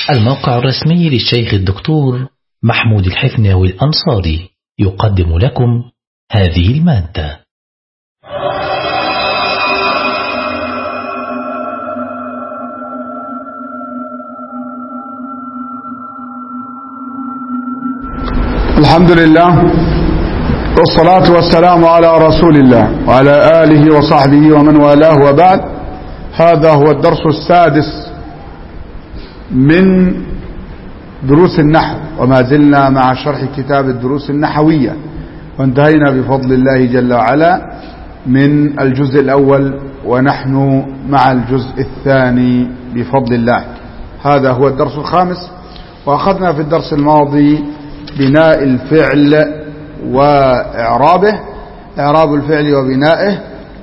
الموقع الرسمي للشيخ الدكتور محمود الحفناوي الأنصاري يقدم لكم هذه المادة الحمد لله والصلاة والسلام على رسول الله وعلى آله وصحبه ومن والاه وبعد هذا هو الدرس السادس من دروس النحو وما زلنا مع شرح كتاب الدروس النحوية وانتهينا بفضل الله جل وعلا من الجزء الأول ونحن مع الجزء الثاني بفضل الله هذا هو الدرس الخامس وأخذنا في الدرس الماضي بناء الفعل وإعرابه إعراب الفعل وبنائه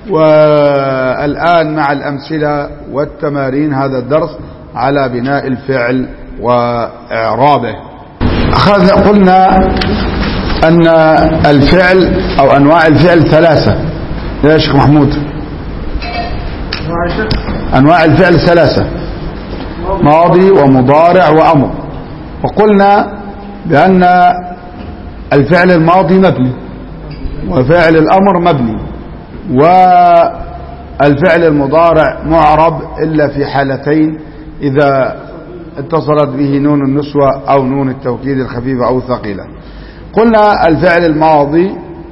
والآن مع الأمثلة والتمارين هذا الدرس على بناء الفعل وإعرابه أخذنا قلنا أن الفعل أو أنواع الفعل ثلاثة يا شيخ محمود أنواع الفعل ثلاثة ماضي ومضارع وأمر وقلنا بأن الفعل الماضي مبني وفعل الأمر مبني والفعل المضارع معرب إلا في حالتين إذا اتصلت به نون النسوة أو نون التوكيد الخفيفة أو الثقيلة قلنا الفعل الماضي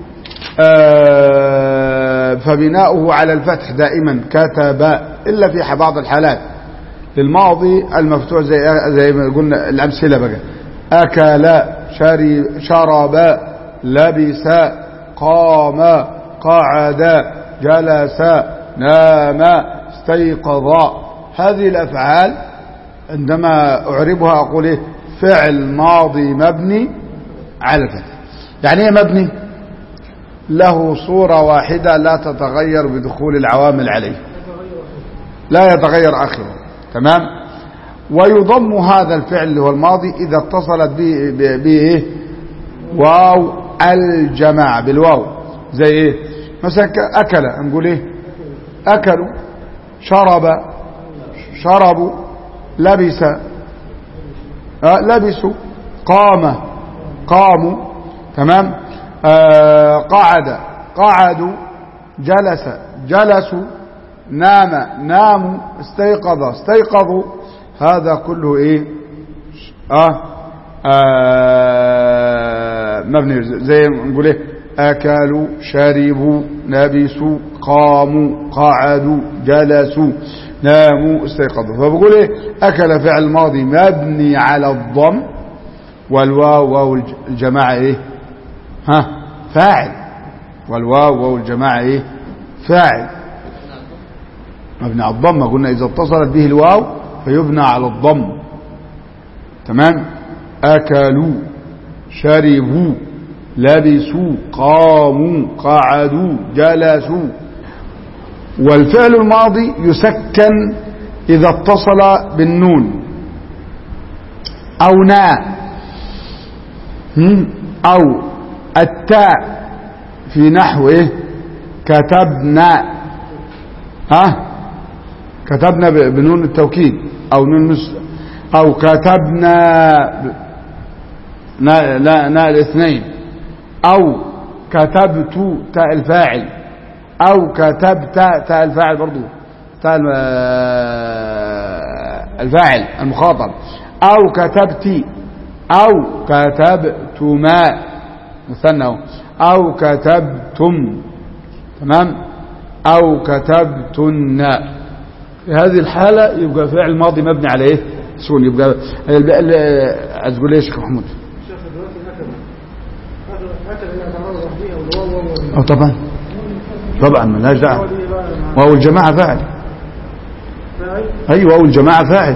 فبناؤه على الفتح دائما كتب إلا في بعض الحالات للماضي المفتوح زي زي ما قلنا الأمثلة بقى أكل شرب شرب لبس قام قعد جلس نام استيقظ هذه الأفعال عندما أعربها أقول إيه فعل ماضي مبني على الفتح يعني إيه مبني له صورة واحدة لا تتغير بدخول العوامل عليه لا يتغير آخره تمام ويضم هذا الفعل اللي هو الماضي إذا اتصلت به به واو الجماعة بالواو زي ايه مثلا أكل نقول ايه أكلوا شرب شربوا لبس آه لبسوا قام قاموا تمام آه قعد قعدوا جلس جلسوا نام ناموا استيقظ استيقظوا هذا كله ايه آه, آه مبني زي نقول ايه اكلوا شربوا لبسوا قاموا قعدوا جلسوا ناموا استيقظوا فبقول ايه اكل فعل ماضي مبني على الضم والواو واو الجماعه ايه ها فاعل والواو واو الجماعه ايه فاعل مبني على الضم قلنا اذا اتصلت به الواو فيبنى على الضم تمام أكلوا شربوا لبسوا قاموا قعدوا جلسوا والفعل الماضي يسكن إذا اتصل بالنون أو نا أو التاء في نحو إيه كتبنا ها كتبنا بنون التوكيد أو نون نس أو كتبنا نا لا نا الاثنين أو كتبت تاء الفاعل أو كتبت تاء الفاعل برضو تاء الفاعل المخاطب أو كتبت أو كتبتما مثنى أو كتبتم تمام أو كتبتن في هذه الحالة يبقى فعل ماضي مبني على ايه سكون يبقى عايز تقول ايه يا شيخ محمود اه طبعا طبعا ملهاش دعوه واو الجماعه فاعل ايوه واو الجماعه فاعل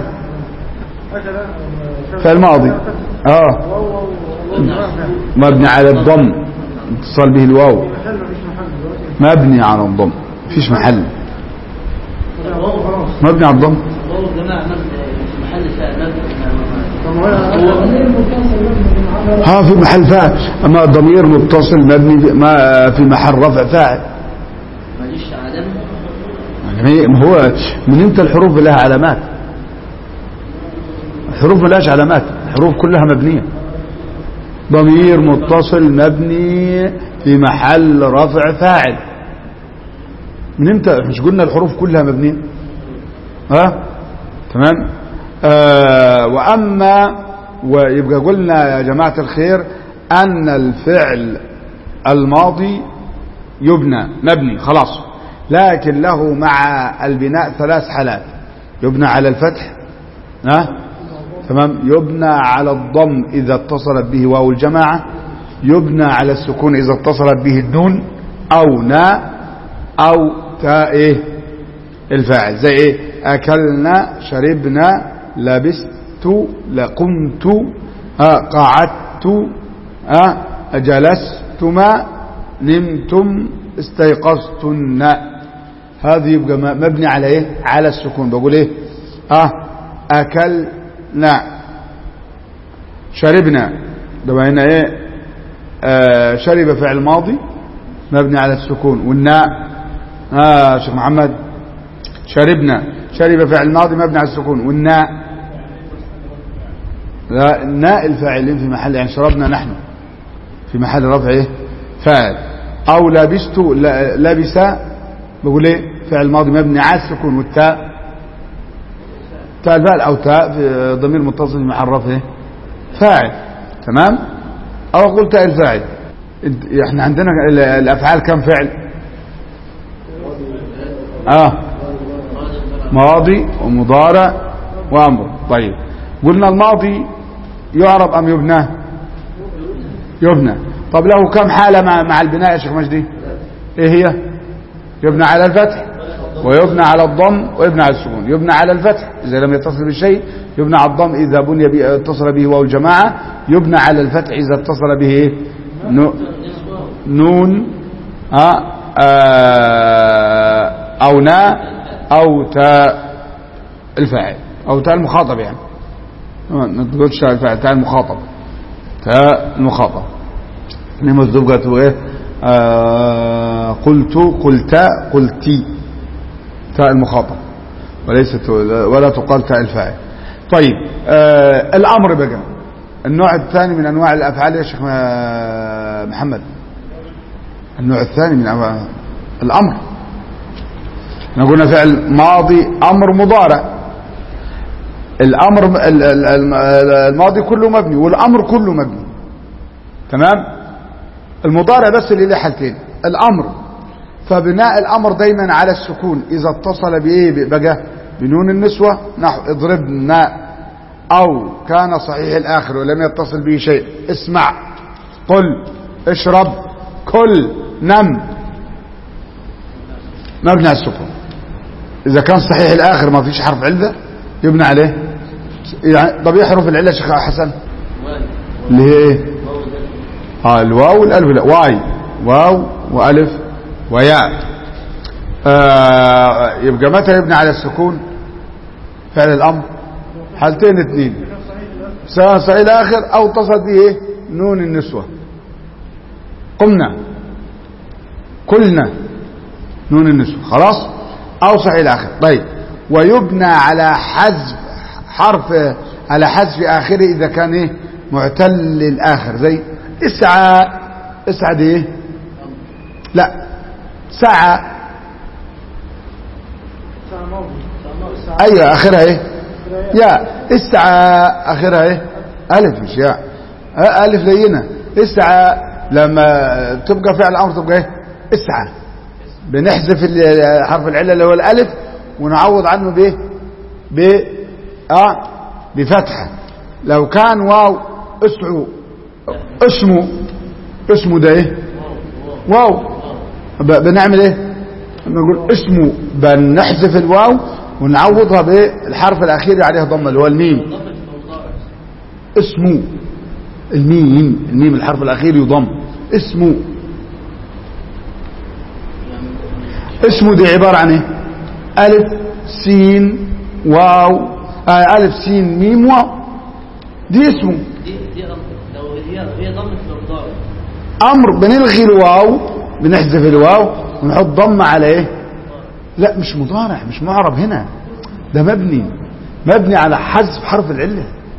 فعل ماضي اه مبني على الضم اتصال به الواو مبني على الضم مفيش محل مبني على الضم ها في محل فاعل اما ضمير متصل مبني ما في محل رفع فاعل يعني هو من امتى الحروف لها علامات الحروف ملهاش علامات الحروف كلها مبنية ضمير متصل مبني في محل رفع فاعل من امتى مش قلنا الحروف كلها مبنية ها تمام آه واما ويبقى قلنا يا جماعة الخير ان الفعل الماضي يبنى مبني خلاص لكن له مع البناء ثلاث حالات يبنى على الفتح ها تمام يبنى على الضم إذا اتصلت به واو الجماعة يبنى على السكون إذا اتصلت به النون أو نا أو تاء إيه الفاعل زي إيه أكلنا شربنا لبست لقمت ها قعدت ها جلستما نمتم استيقظتن هذه يبقى مبني على ايه على السكون بقول ايه اه اكلنا شربنا ده هنا ايه آه شرب فعل ماضي مبني على السكون والناء اه شيخ محمد شربنا شرب فعل ماضي مبني على السكون والناء لا الناء الفاعلين في محل يعني شربنا نحن في محل رفع ايه فاعل او لبست لبس بقول ايه فعل ماضي مبني على السكون والتاء تاء الفاعل او تاء في ضمير متصل في محل رفع ايه فاعل تمام او اقول تاء الفاعل احنا عندنا الافعال كم فعل اه ماضي ومضارع وامر طيب قلنا الماضي يعرب ام يبنى يبنى طب له كم حالة مع, مع البناء يا شيخ مجدي ايه هي يبنى على الفتح ويبنى على الضم ويبنى على السكون يبنى على الفتح إذا لم يتصل بالشيء يبنى على الضم إذا بني به اتصل به واو الجماعة يبنى على الفتح إذا اتصل به إيه؟ نون آه آه أو نا أو تاء الفاعل أو تاء المخاطب يعني ما تقولش تاء الفاعل تاء المخاطب تاء المخاطب لما الزوجة ايه آه قلت قلت قلتي تاء المخاطب وليست ولا تقال تاء الفاعل طيب آه الامر بقى النوع الثاني من انواع الافعال يا شيخ محمد النوع الثاني من أنواع الامر احنا قلنا فعل ماضي امر مضارع الامر الماضي كله مبني والامر كله مبني تمام المضارع بس اللي له حالتين الامر فبناء الامر دايما على السكون اذا اتصل بايه بقى بنون النسوة نحو اضربنا او كان صحيح الاخر ولم يتصل به شيء اسمع قل اشرب كل نم مبني على السكون اذا كان صحيح الاخر ما فيش حرف علة يبنى عليه يعني طب ايه حروف العلة شيخ حسن اللي هي ايه آه الواو والالف لا واي واو والف وياء آه يبقى متى يبني على السكون فعل الامر حالتين اثنين سواء صحيح الاخر او اتصل به ايه نون النسوة قمنا كلنا نون النسوة خلاص او صحيح الاخر طيب ويبنى على حذف حرف على حذف اخره اذا كان ايه معتل الاخر زي اسعى اسعى دي ايه لا سعى ايوه اخرها ايه يا اسعى اخرها ايه الف مش يا الف لينه اسعى لما تبقى فعل امر تبقى ايه اسعى بنحذف حرف العله اللي هو الالف ونعوض عنه بايه ب اه بفتحه لو كان واو اسعوا اسمه اسمه ده ايه واو بنعمل ايه نقول اسمه بنحذف الواو ونعوضها بالحرف الاخير عليها ضمه اللي هو الميم اسمه الميم الميم الحرف الاخير يضم اسمه اسمه دي عبارة عن ايه الف سين واو آه الف سين ميم واو دي اسمه امر بنلغي الواو بنحذف الواو ونحط ضمه على ايه لا مش مضارع مش معرب هنا ده مبني مبني على حذف حرف العله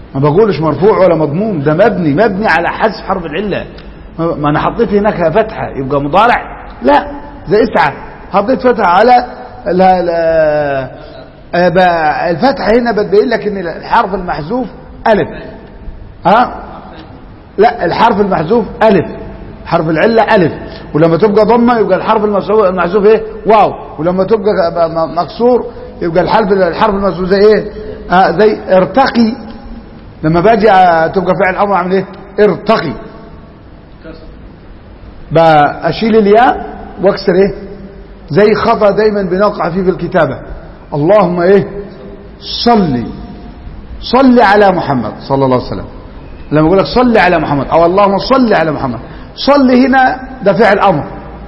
ما بقولش مرفوع ولا مضموم ده مبني مبني على حذف حرف العلة ما انا حطيت هناك فتحة يبقى مضارع لا زي اسعى حطيت فتحة على لا لا آه، بقى الفتحة هنا بتبين لك ان الحرف المحذوف ألف ها لا الحرف المحذوف ألف حرف العلة ألف ولما تبقى ضمة يبقى الحرف المحذوف المحذوف ايه واو ولما تبقى م- م- مكسور يبقى الحرف الحرف المحذوف زي ايه آه زي ارتقي لما باجي آه، تبقى فعل امر اعمل ايه ارتقي بقى اشيل الياء واكسر ايه زي خطأ دايما بنقع فيه في الكتابة اللهم ايه صلي صلي على محمد صلى الله عليه وسلم لما يقول لك صلي على محمد او اللهم صلي على محمد صلي هنا ده فعل امر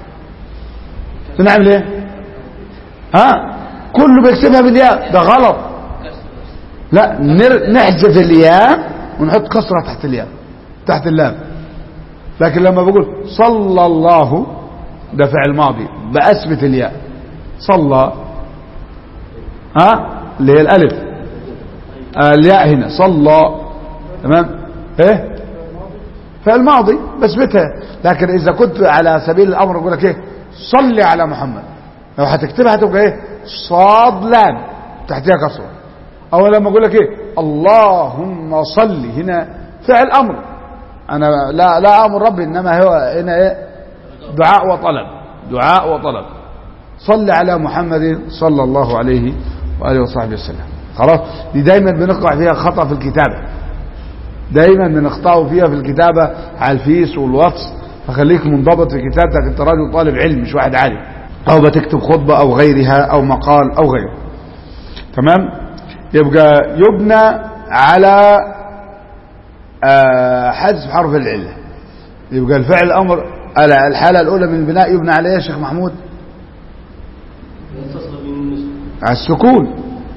بنعمل ايه ها كله بيكتبها بالياء ده غلط لا نر- نحذف الياء ونحط كسرة تحت الياء تحت اللام لكن لما بقول صلى الله ده فعل ماضي بأثبت الياء صلى ها اللي هي الألف آه، الياء هنا صلى تمام ايه فعل ماضي بثبتها لكن إذا كنت على سبيل الأمر أقول لك ايه صلي على محمد لو هتكتبها هتبقى ايه صاد لام تحتها كسره او لما اقول لك ايه اللهم صل هنا فعل امر انا لا لا امر ربي انما هو هنا ايه دعاء وطلب دعاء وطلب صل على محمد صلى الله عليه واله وصحبه وسلم خلاص دي دايما بنقع فيها خطا في الكتابه دايما بنخطئوا فيها في الكتابه على الفيس والواتس فخليك منضبط في كتابتك انت راجل طالب علم مش واحد عالم او بتكتب خطبه او غيرها او مقال او غيره تمام يبقى يبنى على آه، حذف حرف العله يبقى الفعل الامر على الحاله الاولى من البناء يبنى على ايه يا شيخ محمود على السكون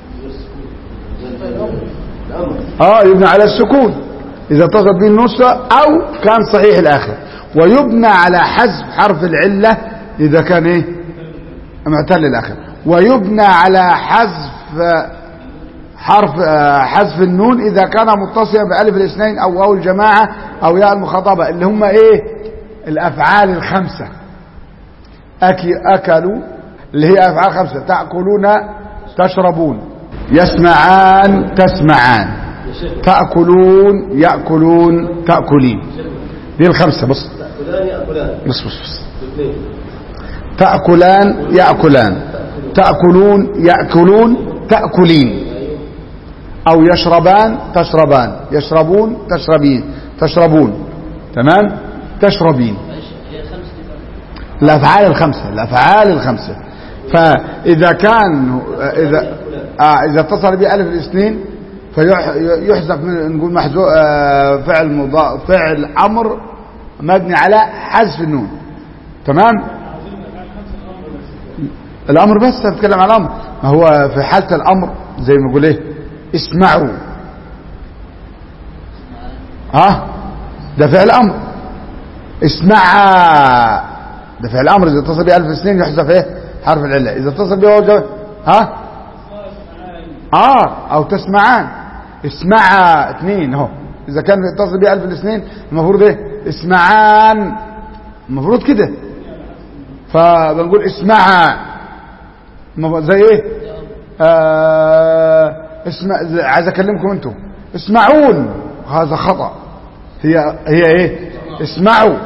اه يبنى على السكون اذا اتصل به النصرة او كان صحيح الاخر ويبنى على حذف حرف العله اذا كان ايه معتل الاخر ويبنى على حذف حرف آه، حذف النون اذا كان متصلا بالف الاثنين او واو الجماعه او ياء المخاطبه اللي هم ايه الافعال الخمسه أكي اكلوا اللي هي افعال خمسه تاكلون تشربون يسمعان تسمعان تاكلون ياكلون تاكلين دي الخمسه بص فلان يأكلان بص بص, بص. اثنين تأكلان يأكلان تأكلون يأكلون تأكلين أو يشربان تشربان يشربون تشربين تشربون تمام تشربين الأفعال الخمسة الأفعال الخمسة فإذا كان إذا آه إذا اتصل بألف الاثنين فيحذف من نقول محذوف آه فعل مضا فعل أمر مبني على حذف النون تمام الامر بس هتكلم عن الامر ما هو في حاله الامر زي ما يقول ايه اسمعوا ها ده فعل امر اسمع ده فعل امر اذا اتصل به الف سنين يحذف ايه حرف العله اذا اتصل به واو الجمع- ها اه او تسمعان اسمع اثنين اهو اذا كان يتصل به الف الاثنين المفروض ايه اسمعان المفروض كده فبنقول اسمعها مف- زي ايه آه اسمع زي- عايز اكلمكم انتم اسمعون هذا خطأ هي هي ايه اسمعوا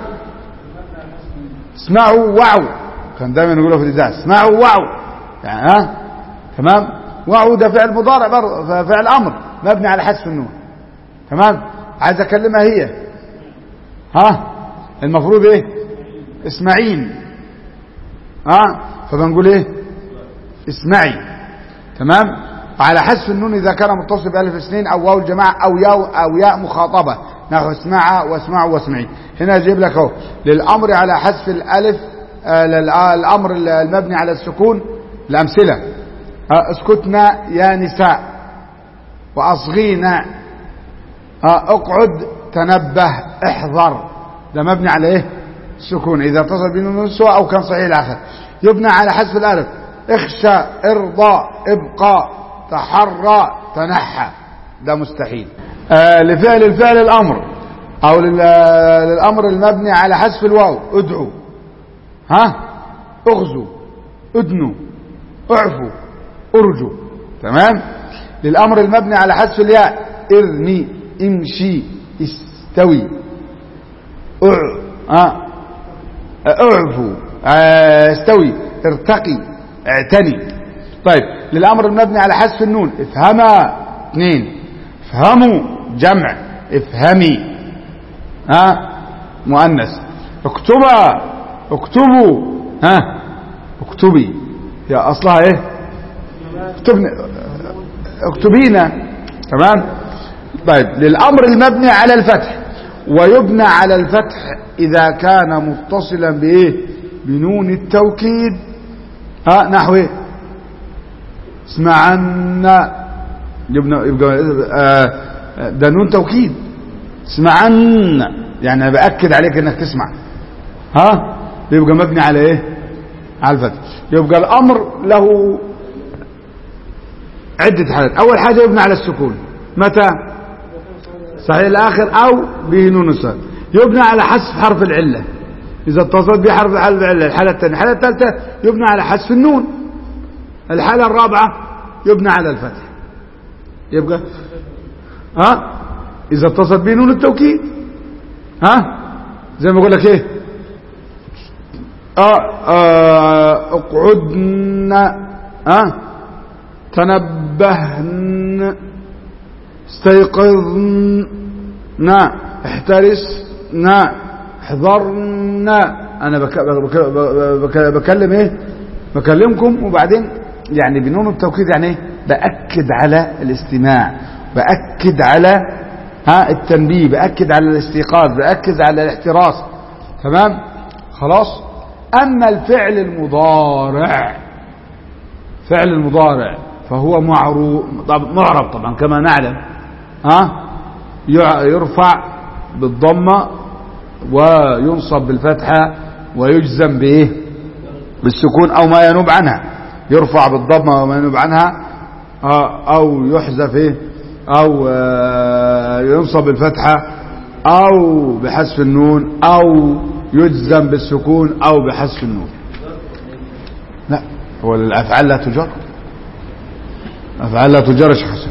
اسمعوا وعوا كان دايما يقولوا في الاذاعه اسمعوا وعوا يعني ها تمام وعوا ده فعل مضارع برضه ف- فعل امر مبني على حذف النون تمام عايز اكلمها هي ها المفروض ايه اسمعين ها فبنقول ايه اسمعي تمام على حذف النون اذا كان متصل بالف اثنين او واو الجماعه او ياء او ياء مخاطبه نحو اسمع واسمعوا واسمعي هنا يجيب لك اهو للامر على حذف الالف آه، لل- آه، الامر المبني على السكون الامثله آه، اسكتنا يا نساء واصغينا آه، اقعد تنبه احذر ده مبني على ايه السكون اذا اتصل بينه السوء او كان صحيح الاخر يبنى على حذف الالف اخشى ارضى ابقى تحرى تنحى ده مستحيل آه لفعل الفعل الأمر أو للأمر المبني على حذف الواو ادعوا ها اغزوا ادنوا اعفوا ارجوا تمام للأمر المبني على حذف الياء ارمي امشي استوي اع اعفوا استوي ارتقي اعتني طيب للأمر المبني على حذف النون افهما اثنين افهموا جمع افهمي ها مؤنث اكتبا اكتبوا ها اكتبي هي اصلها ايه اكتبنا اكتبينا تمام طيب للامر المبني على الفتح ويبنى على الفتح اذا كان متصلا بايه بنون التوكيد ها نحو ايه اسمعنا يبقى يبقى آه ده نون توكيد اسمعن يعني باكد عليك انك تسمع ها يبقى مبني على ايه على الفتح يبقى الامر له عدة حالات اول حاجة يبنى على السكون متى صحيح الاخر او به نون الصاد يبنى على حذف حرف العلة اذا اتصلت به حرف حرف العلة الحالة الثانية الحالة الثالثة يبنى على حذف النون الحالة الرابعة يبنى على الفتح يبقى ها اذا اتصلت به نون التوكيد ها زي ما اقول لك ايه اقعدن اه تنبهن استيقظن احترسن احذرن انا بك بك بك بكلم ايه بكلمكم وبعدين يعني بنون التوكيد يعني ايه باكد على الاستماع باكد على ها التنبيه باكد على الاستيقاظ باكد على الاحتراس تمام خلاص اما الفعل المضارع فعل المضارع فهو معروف معرب طبعا كما نعلم ها يرفع بالضمه وينصب بالفتحه ويجزم بايه بالسكون او ما ينوب عنها يرفع بالضمه وما ينوب عنها او يحذف ايه او ينصب بالفتحه او بحذف النون او يجزم بالسكون او بحذف النون لا هو الافعال لا تجر افعال لا تجر يا شيخ حسن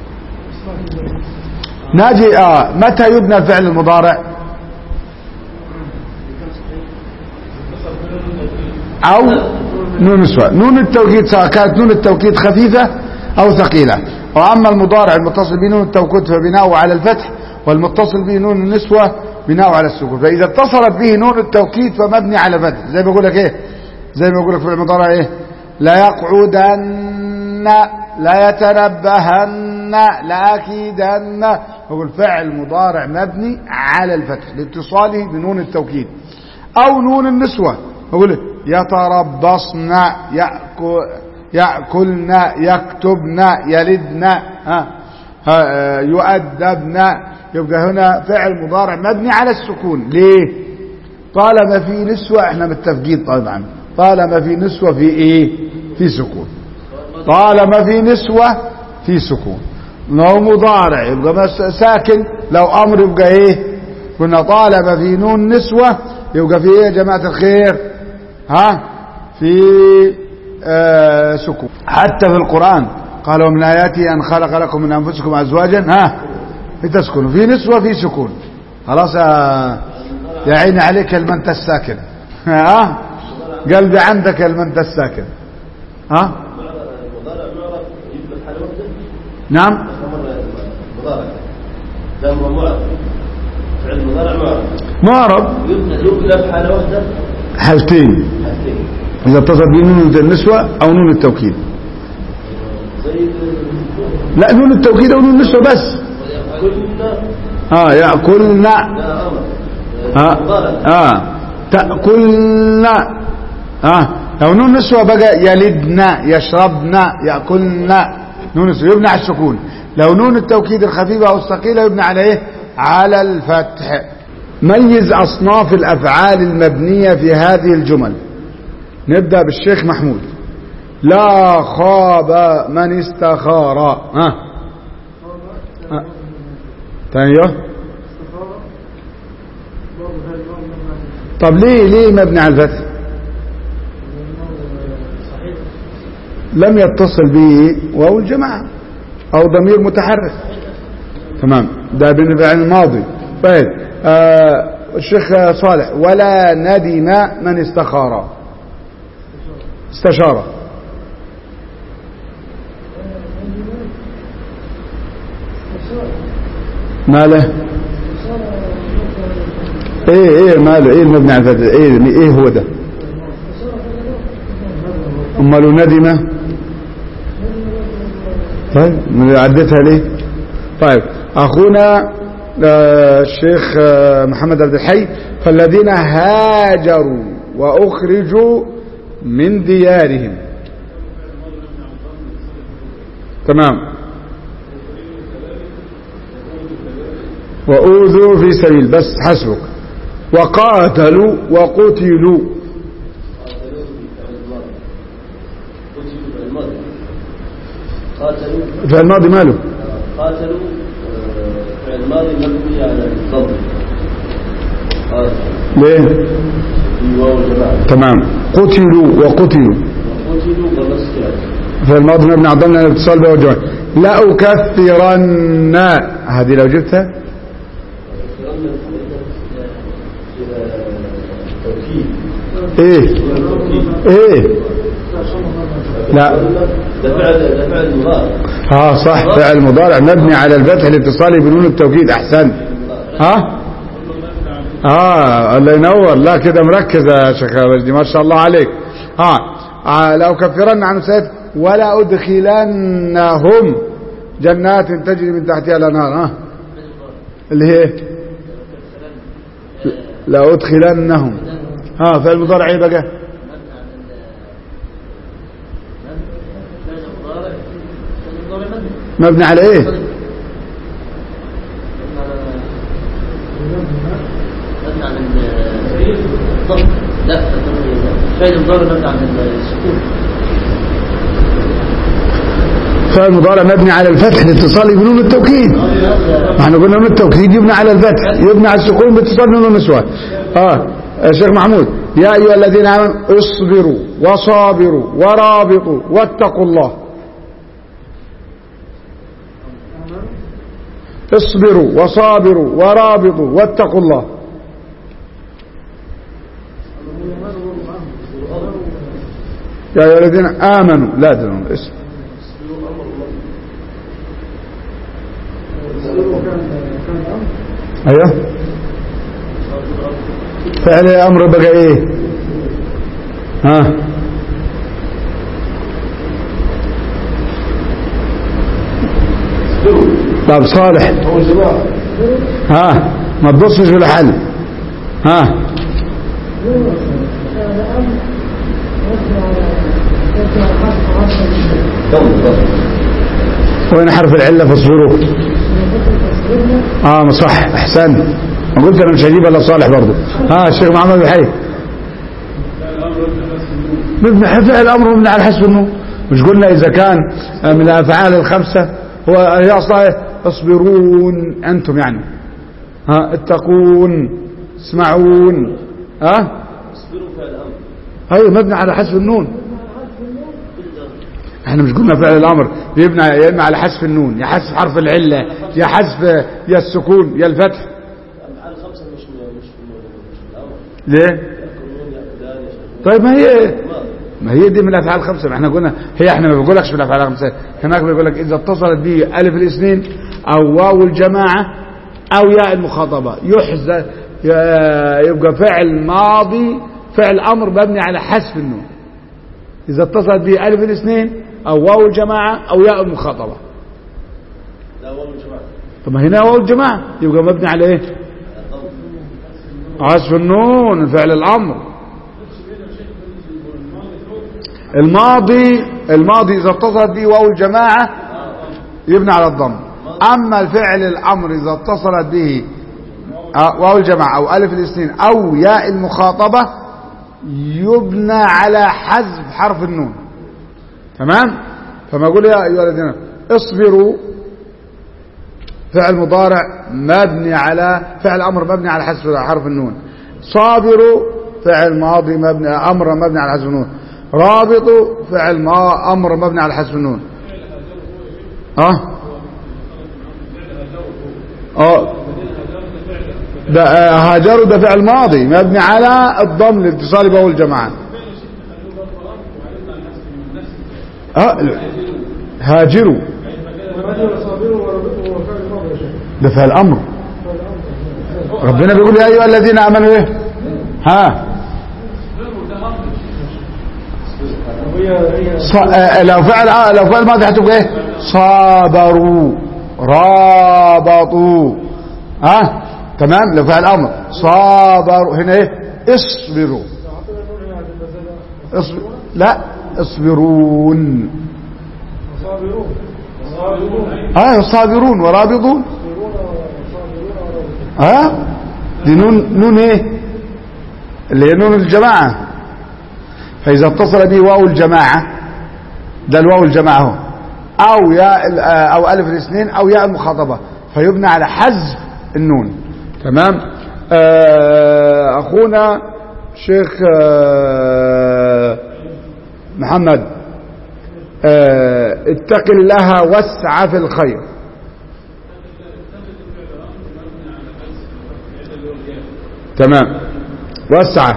ناجي آه متى يبنى الفعل المضارع او نون نسوة نون التوكيد سواء كانت نون التوكيد خفيفة او ثقيلة واما المضارع المتصل بنون التوكيد فبناؤه على الفتح والمتصل به نون النسوة بناؤه على السكون فاذا اتصلت به نون التوكيد فمبني على فتح زي ما بقول لك ايه زي ما بقول لك في المضارع ايه لا يقعدن لا يتنبهن لا اكيدن هو الفعل مضارع مبني على الفتح لاتصاله بنون التوكيد او نون النسوة اقول يتربصن يأكل يأكلن يكتبن يلدن ها يؤدبن يبقى هنا فعل مضارع مبني على السكون ليه طالما في نسوة احنا متفقين طبعا طالما في نسوة في ايه في سكون طالما في نسوة في سكون لو مضارع يبقى ساكن لو امر يبقى ايه كنا طالما في نون نسوة يبقى في ايه يا جماعة الخير ها في آه سكون حتى في القرآن قال ومن آياته أن خلق لكم من أنفسكم أزواجا ها لتسكنوا في نسوة في سكون خلاص يا عيني عليك المنت الساكن ها قلبي عندك المنت الساكن ها نعم معرب يقلب حالة واحدة حالتين إذا اتصل به نون النسوة أو نون التوكيد لا نون التوكيد أو نون النسوة بس كنا اه يأكلن لا أمر اه اه تأكلن اه لو نون نسوة بقى يلدن يشربن يأكلن نون نسوة يبنى على السكون لو نون التوكيد الخفيفة أو الثقيلة يبنى على ايه على الفتح ميز أصناف الأفعال المبنية في هذه الجمل نبدأ بالشيخ محمود لا خاب من استخار ها ها ايوه طب ليه ليه مبني على الفتح لم يتصل به واو الجماعة او ضمير متحرك تمام ده بالنسبة الماضي طيب آه الشيخ صالح ولا ندم من استخار استشار ماله ايه ايه ماله ايه المبني على الفتح ايه ايه هو ده امال ندم طيب عدتها ليه طيب اخونا آه، الشيخ آه، محمد عبد الحي فالذين هاجروا واخرجوا من ديارهم تمام وأوذوا في سبيل بس حسبك وقاتلوا وقتلوا قاتلوا في الماضي ماله قاتلوا آه، فعل ماضي مبني على الضم قاتلوا ليه في واو الجماعة تمام قتلوا وقتلوا وقتلوا فمسكات في الماضي مبني على ضمن الاتصال به والجمع لأكفرن هذه لو جبتها توكيد ايه ايه لا ده فعل ده فعل مضارع اه صح فعل مضارع مبني على الفتح الاتصالي بنون التوكيد احسنت ها اه الله ينور لا كده مركز يا شيخ وجدي ما شاء الله عليك اه, آه لو كفرن عن سيد ولا ادخلنهم جنات تجري من تحتها الانهار ها اللي هي لا ادخلنهم ها فعل مضارع ايه بقى مبني على ايه مبني على الضغط لا فعل مضارع مبني على السكون فعل مضارع مبني على الفتح الاتصالي بنون التوكيد احنا قلنا نون التوكيد يبنى على الفتح يبنى على السكون باتصال نون النسوان اه يا شيخ محمود يا ايها الذين امنوا اصبروا وصابروا ورابطوا واتقوا الله اصبروا وصابروا ورابطوا واتقوا الله يا ايها الذين امنوا لا ده اسم ايوه فعل الامر بقى ايه ها طب صالح هو الجماعة ها ما تبصش في الحل ها وين حرف العله فاصبروا اه صح احسنت ما قلت انا مش هجيب الا صالح برضه ها الشيخ محمد الحي مبني فعل الامر مبني على حسب النون مش قلنا اذا كان من الافعال الخمسه هو هي اصلا إيه؟ اصبرون انتم يعني ها اتقون اسمعون ها اصبروا فعل الامر ايوه مبني على حذف النون احنا مش قلنا فعل الامر بيبنى يا اما على حذف النون يا حذف حرف العله يا حذف يا السكون يا الفتح الافعال الخمسة مش مش مش الامر ليه يأكلون يأكلان يشربون طيب ما هي ماضي ما هي دي من الافعال الخمسه ما احنا قلنا هي احنا ما بنقولكش من الافعال الخمسه هناك بيقول لك اذا اتصلت به الف الاثنين او واو الجماعه او ياء المخاطبه يحذف يبقى فعل ماضي فعل امر مبني على حذف النون اذا اتصلت به الف الاثنين او واو الجماعه او ياء المخاطبه لا واو الجماعة طب ما هنا واو الجماعه يبقى مبني على ايه حذف النون فعل الامر الماضي الماضي اذا اتصلت به واو الجماعه يبنى على الضم اما الفعل الامر اذا اتصلت به آه، واو الجماعه او الف الاثنين او ياء المخاطبه يبنى على حذف حرف النون تمام فما اقول يا ايها الذين اصبروا فعل مضارع مبني على فعل أمر مبني على حذف حرف النون صابروا فعل ماضي مبني أمر مبني على حذف النون رابط فعل ما أمر مبني على حذف النون اه اه ده آه، هاجروا ده فعل ماضي مبني على الضم الاتصال به الجماعة اه هاجروا ده فعل امر ربنا بيقول يا ايها الذين امنوا ايه ها ص... آه، لو فعل آه، لو فعل ماضي هتبقى ايه صابروا رابطوا ها تمام لو فعل امر صابروا هنا ايه اصبروا اصبر لا اصبرون اه صابرون ورابطون ها دي نون نون ايه اللي هي نون الجماعه فإذا اتصل به واو الجماعة ده الواو الجماعة هو أو ياء ال- آه، أو ألف الاثنين أو ياء المخاطبة فيبنى على حذف النون تمام آه، أخونا شيخ آه، محمد آه، اتق الله واسع في الخير تمام وسع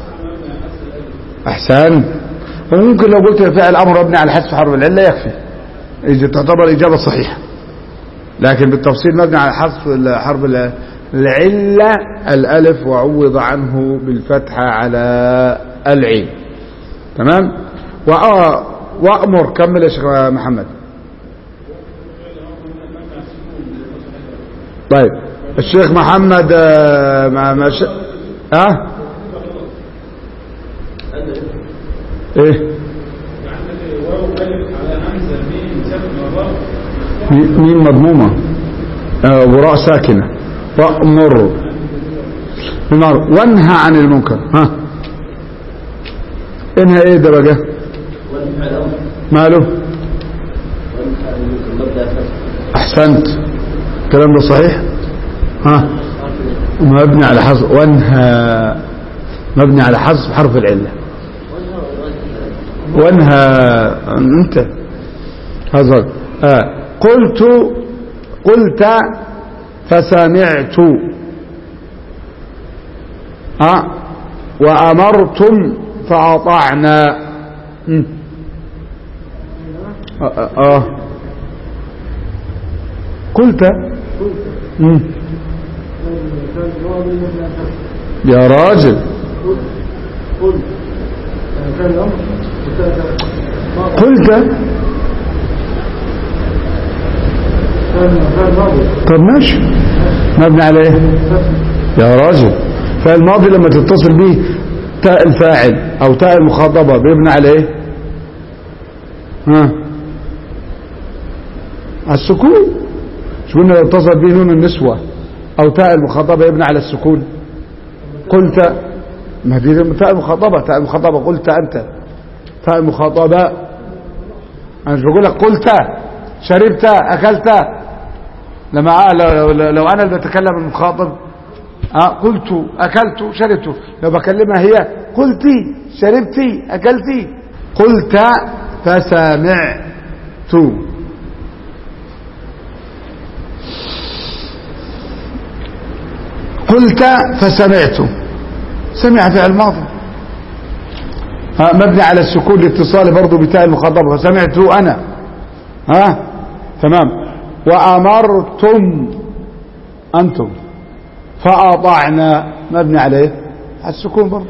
احسن وممكن لو قلت فعل امر مبني على حذف حرف العله يكفي إذا تعتبر اجابه صحيحه لكن بالتفصيل مبني على حذف حرف العله الالف وعوض عنه بالفتحه على العين تمام وأ- وامر كمل يا شيخ محمد طيب الشيخ محمد آه، ما ما ش... ها ايه مي- ميم مضمومة آه، وراء ساكنة وأمر بالمعروف وانهى عن المنكر ها انهى ايه ده بقى والفعل امر ماله والفعل ممكن مبدا فتح احسنت الكلام ده صحيح ها مبني على حذف وانهى مبني على حذف حرف العله وانهى انت هذا آه. قلت قلت فسمعت آه. وأمرتم فأطعنا مم. آه. آه. آه. قلت مم. يا راجل قلت طب ماشي مبني على ايه يا راجل فالماضي لما تتصل به تاء الفاعل او تاء المخاطبة بيبنى على ايه ها على السكون شو قلنا لو اتصل به نون النسوة او تاء المخاطبة يبنى على السكون قلت ما دي تاء المخاطبة تاء المخاطبة قلت انت تاء المخاطبة انا مش بقول لك قلت شربت اكلت لما آه لو, لو, لو انا اللي بتكلم المخاطب آه قلت اكلت شربت لو بكلمها هي قلتي شربتي اكلتي قلت فسمعت قلت فسمعت سمع فعل ماضي ها مبني على السكون لاتصال برضه بتاء المخاطبة فسمعت أنا ها تمام وأمرتم أنتم فأطعنا مبني عليه على السكون برضه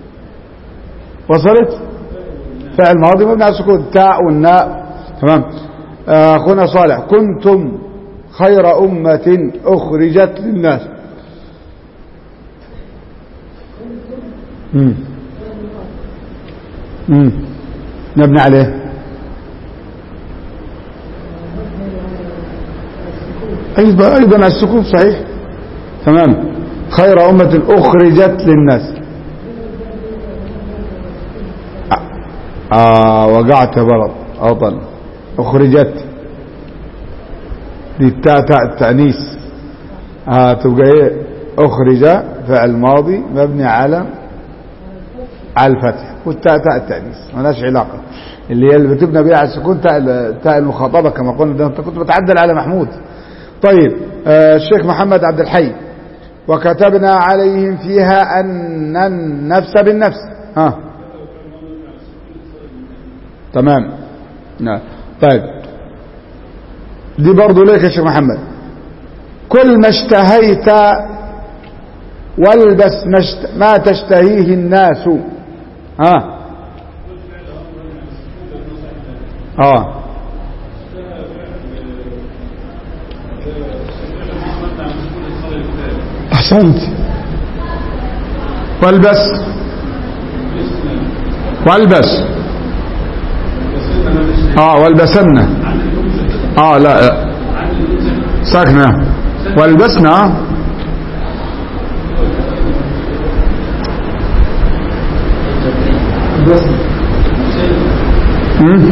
وصلت فعل ماضي مبني على السكون تاء والناء تمام آه، أخونا صالح كنتم خير أمة أخرجت للناس مم. مم. نبني عليه أيضا أيضا على السكون صحيح تمام خير أمة أخرجت للناس آه وقعت بلد أوطن أخرجت دي التاء تاء التأنيث اه تبقى ايه اخرج فعل ماضي مبني على على الفتح والتاء تاء التأنيث مالهاش علاقة اللي هي اللي بتبنى بيها على السكون تاء ال- تاء المخاطبة كما قلنا ده انت كنت بتعدل على محمود طيب آه الشيخ محمد عبد الحي وكتبنا عليهم فيها أن النفس بالنفس ها تمام نعم طيب دي برضو ليك يا شيخ محمد كل ما اشتهيت والبس ما, اشت... ما تشتهيه الناس ها اه احسنت والبس والبس اه والبسنا اه لا لا. ساكنة والبسنا آه. مم.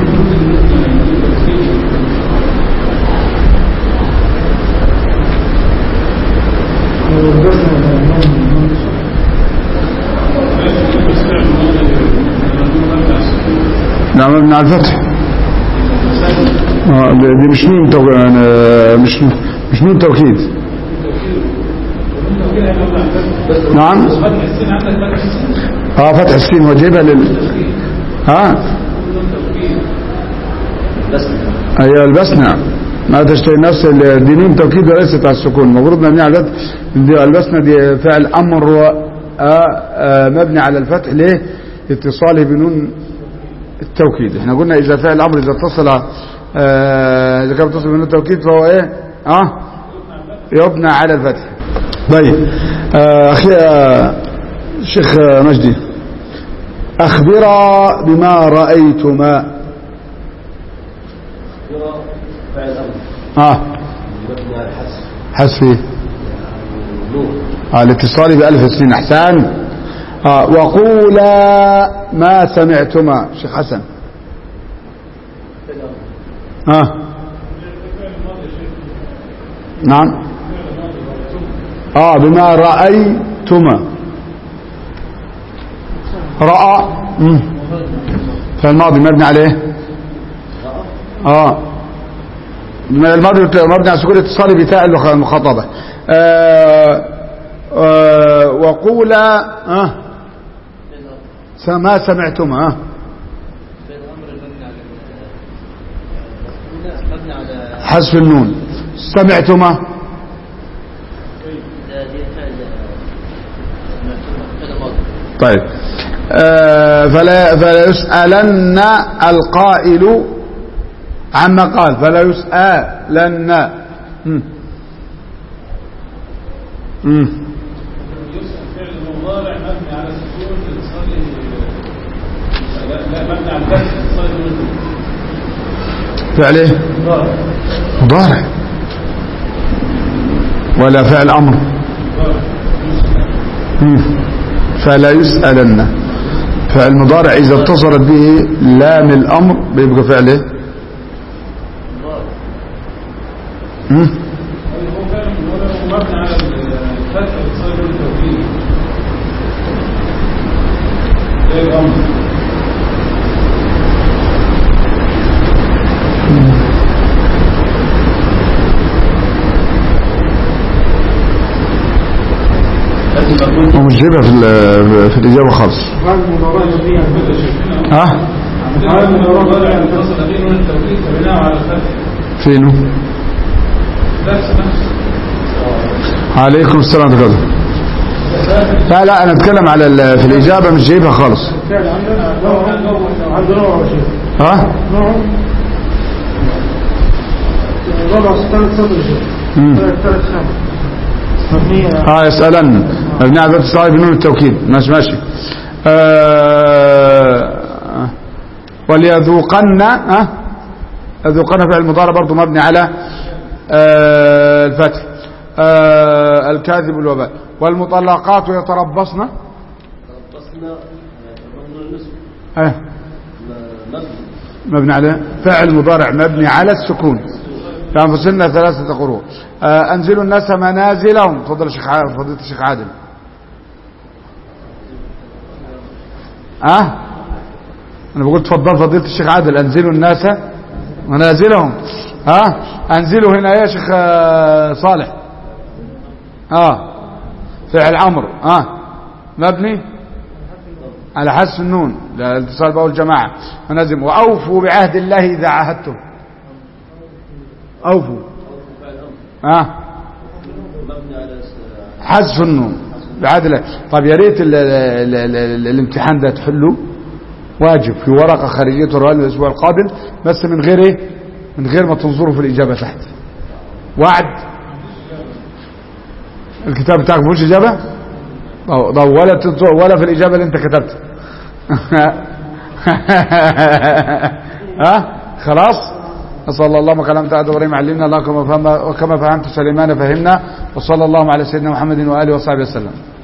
نعم ابن على الفتح آه، دي مش نون تو... آه، مش مش نون توكيد نعم اه فتح السين وجيبها لل ها بس ايوه البسنا ما تشتهي النفس ال- دي نون توكيد وليست على السكون المفروض مبني على الفتح دي البسنا دي فعل امر و آه، آه، مبني على الفتح ليه اتصاله بنون التوكيد احنا قلنا اذا فعل امر اذا اتصل آه، اذا كان متصل بنون التوكيد فهو ايه اه يبنى على الفتح طيب آه، اخي آه، شيخ آه، مجدي اخبرا بما رايتما يرى فعل امر اه مبني على الحذف حذف نور آه الاتصال بألف السنين أحسان آه وقولا ما سمعتما شيخ حسن آه نعم آه بما رأيتما رأى مم. فالماضي مبني عليه آه من الماضي مبني على سكون اتصالي بتاء المخاطبة آه آه وقولا آه ما سمعتما آه فعل امر مبني على مبني على حذف النون سمعتما ده دي فعل فعل ماضي طيب آه فلا, فلا يسألن القائل عما قال فلا يسألن مم. مم. فعل المضارع مبني على السكون الاتصالي لا لا مبني على الفتح الاتصالي بالنون فعل ايه مضارع ولا فعل امر مم. فلا يسألن فعل مضارع اذا اتصلت به لام الامر بيبقى فعل ايه مم. هو فعل المضارع مبني على الفتح الاتصالي بالتوكيد زي الامر ومش جايبها في ال- في الاجابه خالص ها عندنا المضارع اتصل به نون التوكيد فبناء على الفتح فينه نفس نفس عليكم السلام ورحمه الله لا لا انا اتكلم على ال- في الاجابه مش جايبها خالص عنده نوع يا شيخ ها نوع ربع ثلاث سطر يا شيخ مم. ثلاث ثلاث خمس مبنية اه يسألن مبني على ذات الصلاة بنون التوكيد ماشي ماشي آه وليذوقن ها يذوقن فعل المضارع برضه مبني على آه الفتح آه الكاذب والوباء والمطلقات يتربصن ربصنا تضمن النسب آه مبني مبني على فعل مضارع مبني على السكون لأنفسنا ثلاثة قروء آه أنزلوا الناس منازلهم تفضل الشيخ ع- فضيلة الشيخ عادل أه أنا بقول تفضل فضيلة الشيخ عادل أنزلوا الناس منازلهم ها أه؟ أنزلوا هنا يا شيخ آه، صالح اه فعل امر اه مبني على حذف النون الاتصال باول جماعه منازم واوفوا بعهد الله اذا عاهدتم اوفوا اه مبني على س- حذف النون بعهد الله طب يا ريت ال- ال- ال- ال- الامتحان ده تحله واجب في ورقه خارجيه الرؤال الاسبوع القادم بس من غير ايه من غير ما تنظروا في الاجابه تحت وعد الكتاب بتاعك مفيهوش اجابه أو- طب ولا تنظر ولا في الاجابه اللي انت كتبتها ها خلاص صلى الله وكلام تعالى ابراهيم علمنا الله كما فهم وكما فهمت سليمان فهمنا وصلى الله على سيدنا محمد واله وصحبه وسلم